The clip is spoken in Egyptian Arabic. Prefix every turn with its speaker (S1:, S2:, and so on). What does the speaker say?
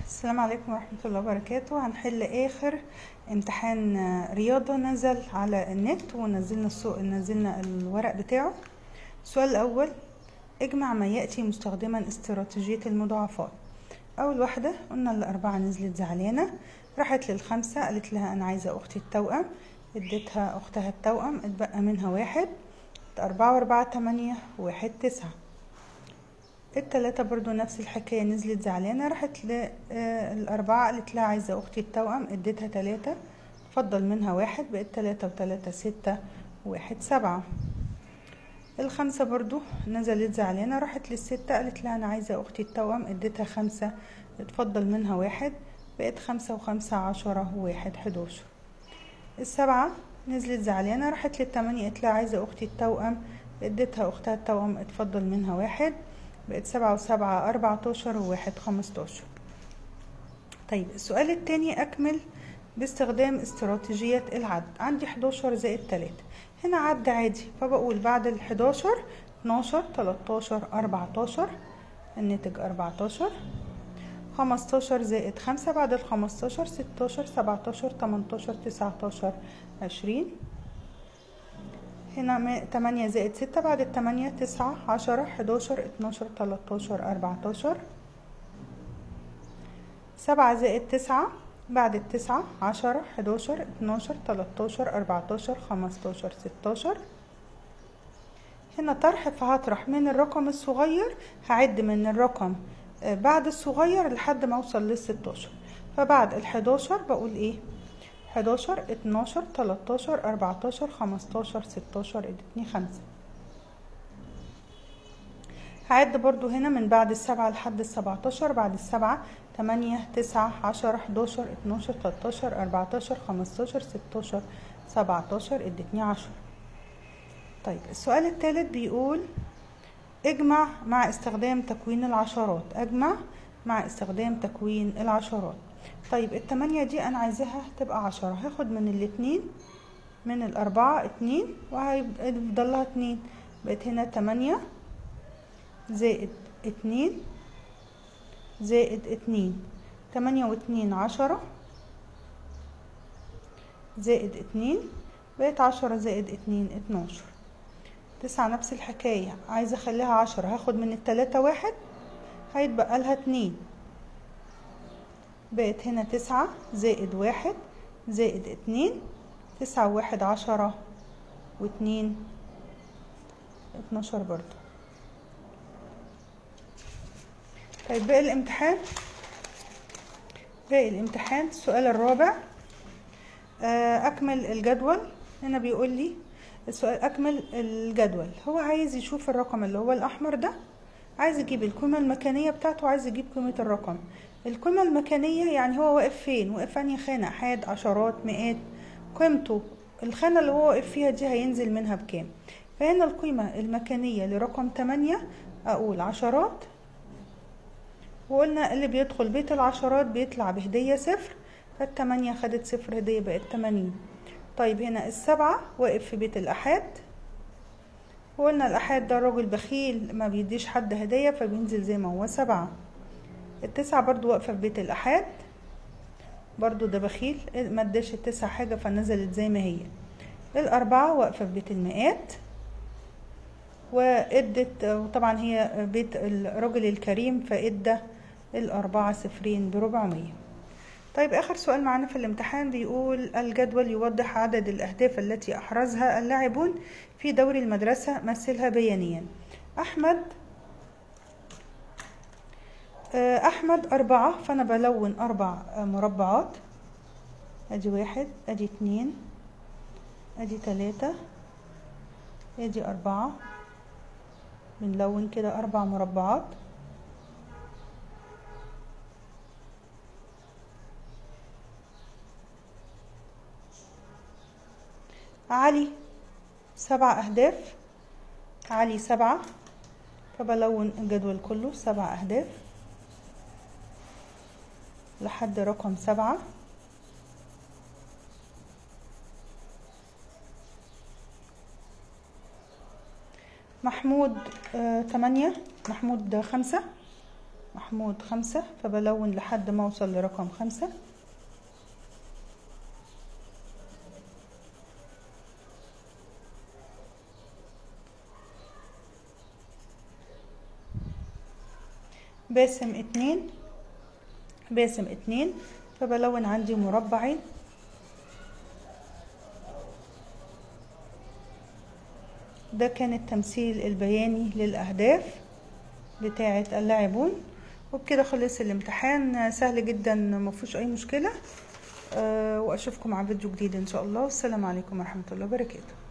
S1: السلام عليكم ورحمة الله وبركاته هنحل آخر امتحان رياضة نزل على النت ونزلنا السوق نزلنا الورق بتاعه السؤال الأول اجمع ما يأتي مستخدما استراتيجية المضاعفات أول واحدة قلنا الأربعة نزلت زعلانة راحت للخمسة قالت لها أنا عايزة أختي التوأم اديتها أختها التوأم اتبقى منها واحد أربعة وأربعة تمانية واحد تسعة التلاتة برضو نفس الحكاية نزلت زعلانة راحت للأربعة قالت لها عايزة أختي التوأم اديتها تلاتة فضل منها واحد بقت تلاتة وتلاتة ستة واحد سبعة الخمسة برضو نزلت زعلانة راحت للستة قالت لها أنا عايزة أختي التوأم اديتها خمسة اتفضل منها واحد بقت خمسة وخمسة عشرة وواحد حداشر السبعة نزلت زعلانة راحت للتمانية قالت لها عايزة أختي التوأم اديتها أختها التوأم اتفضل منها واحد بقت سبعة وسبعة أربعتاشر وواحد خمستاشر طيب السؤال التاني أكمل باستخدام استراتيجية العد عندي حداشر زائد تلاتة هنا عد عادي فبقول بعد الحداشر اتناشر تلاتاشر أربعتاشر الناتج أربعتاشر خمستاشر زائد خمسة بعد الخمستاشر ستاشر سبعتاشر تمنتاشر تسعتاشر عشرين هنا تمانية زائد ستة بعد التمانية تسعة عشرة حداشر اتناشر تلاتاشر أربعتاشر سبعة زائد تسعة بعد التسعة عشرة حداشر اتناشر تلاتاشر أربعتاشر خمستاشر ستاشر هنا طرح فهطرح من الرقم الصغير هعد من الرقم بعد الصغير لحد ما اوصل للستاشر فبعد الحداشر بقول ايه حداشر اتناشر تلاتاشر أربعتاشر خمستاشر ستاشر ادتني خمسة هعد برضو هنا من بعد السبعة لحد السبعتاشر بعد السبعة تمانية تسعة عشرة حداشر اتناشر تلاتاشر أربعتاشر خمستاشر ستاشر سبعتاشر ادتني عشرة طيب السؤال التالت بيقول اجمع مع استخدام تكوين العشرات اجمع مع استخدام تكوين العشرات طيب التمانية دي انا عايزاها تبقى عشرة هاخد من الاتنين من الاربعة اتنين وهيفضل لها اتنين بقت هنا تمانية زائد اتنين زائد اتنين تمانية واتنين عشرة زائد اتنين بقت عشرة زائد اتنين اتناشر تسعة نفس الحكاية عايزة اخليها عشرة هاخد من التلاتة واحد هيتبقى لها اتنين بقت هنا تسعة زائد واحد زائد اتنين تسعة وواحد عشرة واتنين اتناشر برضو طيب باقي الامتحان باقي الامتحان السؤال الرابع اكمل الجدول هنا بيقول لي السؤال اكمل الجدول هو عايز يشوف الرقم اللي هو الاحمر ده عايز يجيب القيمه المكانيه بتاعته عايز يجيب قيمه الرقم القيمه المكانيه يعني هو واقف فين واقف انهي خانه احاد عشرات مئات قيمته الخانه اللي هو واقف فيها دي هينزل منها بكام فهنا القيمه المكانيه لرقم 8 اقول عشرات وقلنا اللي بيدخل بيت العشرات بيطلع بهديه صفر فالتمانية خدت صفر هديه بقت تمانين طيب هنا السبعة واقف في بيت الأحاد وقلنا الأحاد ده راجل بخيل ما بيديش حد هدية فبينزل زي ما هو سبعة التسعة برضو واقفة في بيت الأحاد برضو ده بخيل ما اداش التسعة حاجة فنزلت زي ما هي الأربعة واقفة في بيت المئات وادت وطبعا هي بيت الراجل الكريم فادى الأربعة صفرين بربعمية طيب آخر سؤال معانا في الامتحان بيقول الجدول يوضح عدد الأهداف التي أحرزها اللاعبون في دوري المدرسة مثلها بيانيا أحمد أحمد أربعة فأنا بلون أربع مربعات أدي واحد أدي اتنين أدي تلاتة أدي أربعة بنلون كده أربع مربعات علي سبع أهداف علي سبعة فبلون الجدول كله سبع أهداف لحد رقم سبعة محمود آه تمانية محمود خمسة محمود خمسة فبلون لحد ما اوصل لرقم خمسة باسم اتنين باسم اتنين فبلون عندي مربعين ده كان التمثيل البياني للأهداف بتاعة اللاعبون وبكده خلص الامتحان سهل جدا مفيهوش أي مشكلة أه وأشوفكم على فيديو جديد إن شاء الله والسلام عليكم ورحمة الله وبركاته